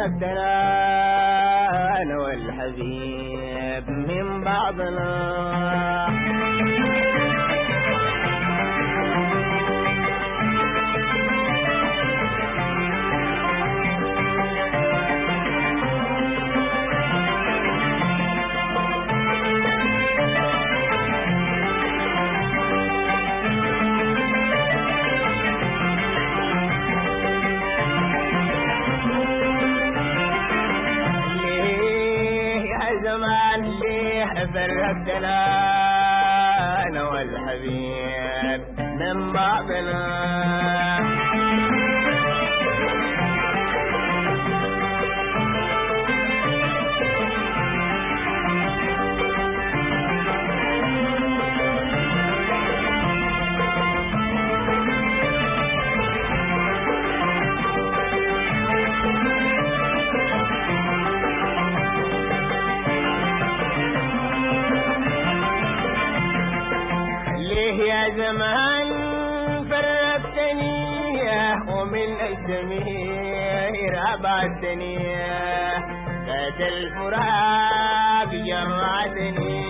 فرقتنا انا والحبيب من بعضنا ليه يا زمان ليه فرقتنا انا والحبيب من بعضنا ليه يا زمان فرقتني ومن الجميع أبعدتني كاد الفراق جمعتني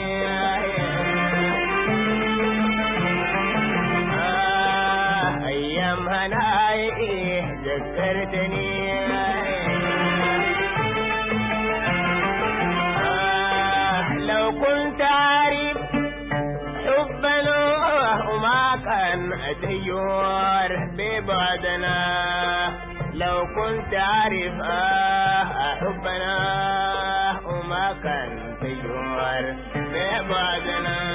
آه أيام هناي ذكرتني آه لو كنت عارف حبنا وما كان أتيور ببعدنا لو كنت عارف آه حبنا وما كان تيور ببعدنا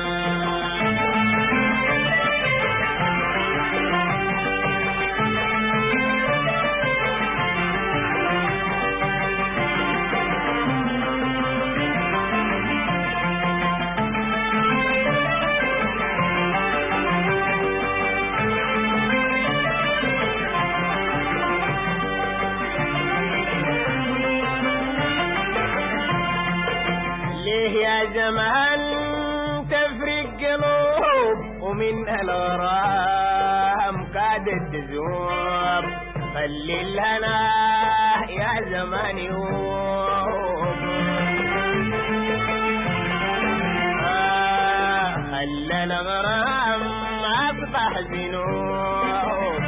ليه يا زمان تفرق قلوب ومن الغرام كادت تذوب خلي الهنا يا زمان يوم آه خلى الغرام أصبح ذنوب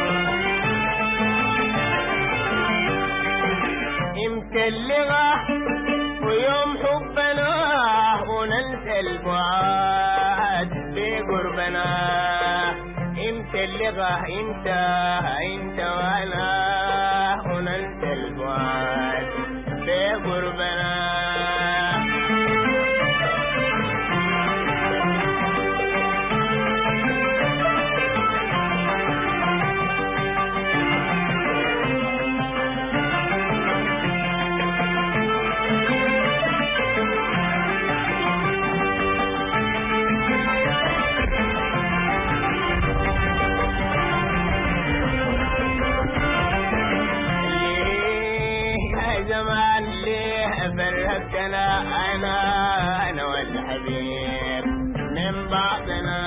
امتى اللغة ويوم حبنا وننسى البعاد بقربنا امتى اللغة انت انت وانا وننسى البعاد بقربنا ليه يا زمان ليه فرقتنا انا انا والحبيب من بعضنا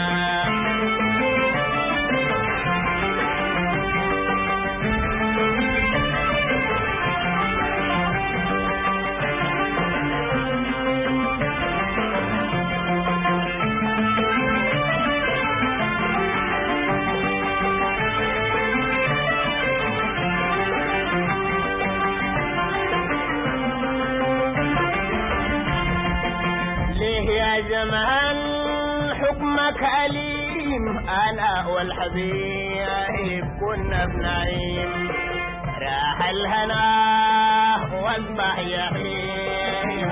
ليه يا زمان حكمك أليم أنا والحبيب كنا بنعيم راح الهنا واصبح يحيم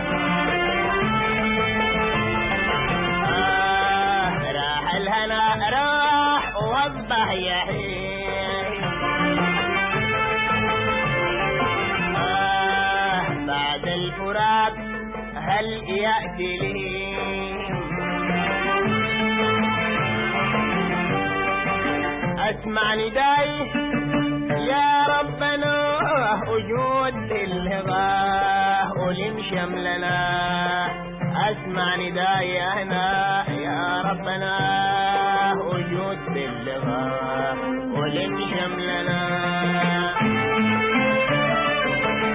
آه راح الهنا راح واصبح يحيم آه بعد الفراق هل يأتي لي اسمع نداي يا ربنا وجود للهضاء ولم شملنا اسمع نداي انا يا ربنا وجود للهضاء ولم شملنا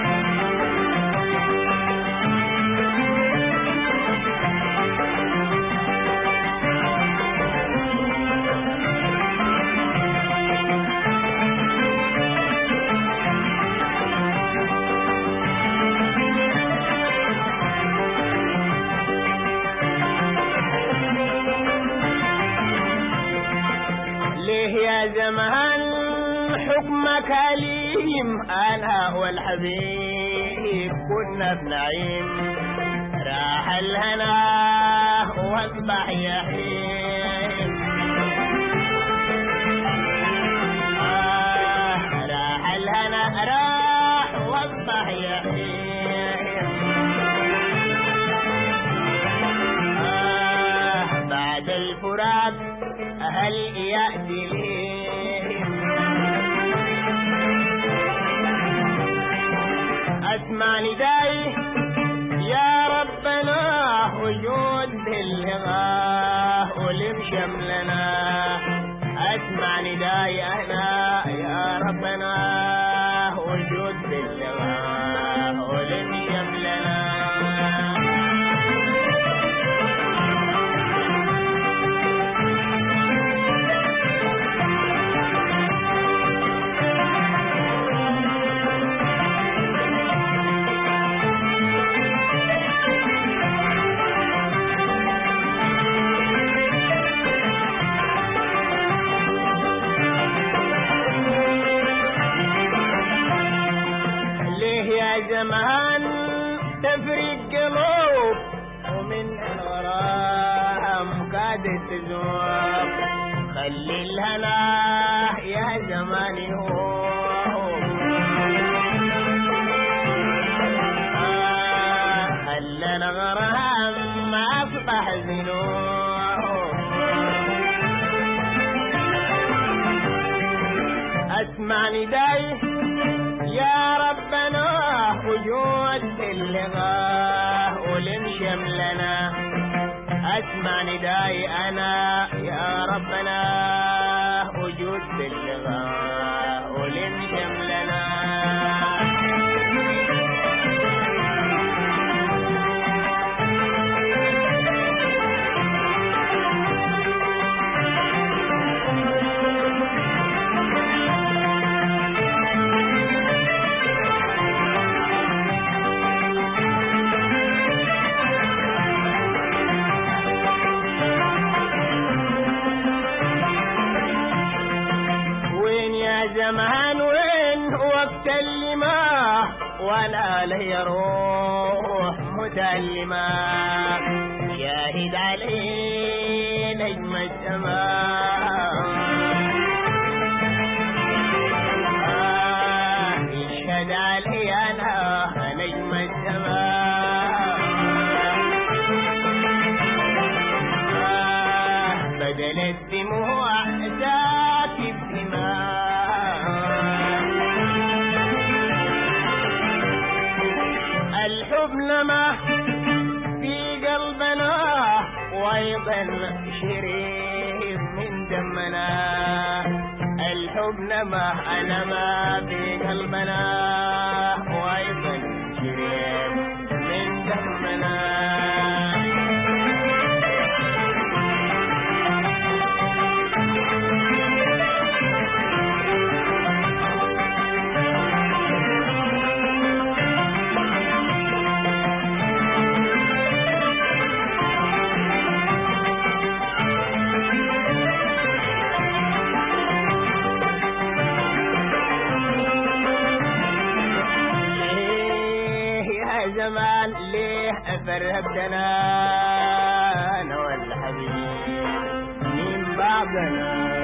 زمان حكمك أليم أنا والحبيب كنا في نعيم راح الهنا واصبح يحيم آه راح الهنا راح واصبح يحيم آه بعد الفراق هل يأتي ليهم اسمع نداي يا ربنا وجود الهغاه ولم شملنا اسمع نداي انا يا ربنا وجود الهغاه ولم شملنا ليه يا زمان تفرق قلوب ومن الغرام كادت تزوق خلي الهنا يا زمان يهوب آه خلى الغرام ما اصبح ذنوب اسمع نداي يا ربنا وجود اللغاه ولم شملنا اسمع نداي انا يا ربنا وجود اللغاه ولم شملنا وين يا زمان وين وقت اللما ولا لي روح متألمة شاهد عليه نجم السماء آه يشهد علي أنا نجم السماء آه بدل الدموع ذاك الدماء الحب نما في قلبنا وايضا شريف من دمنا الحب نما نما في قلبنا وايضا شريف من دمنا ليه يا زمان ليه فرقتنا انا والحبيب من بعضنا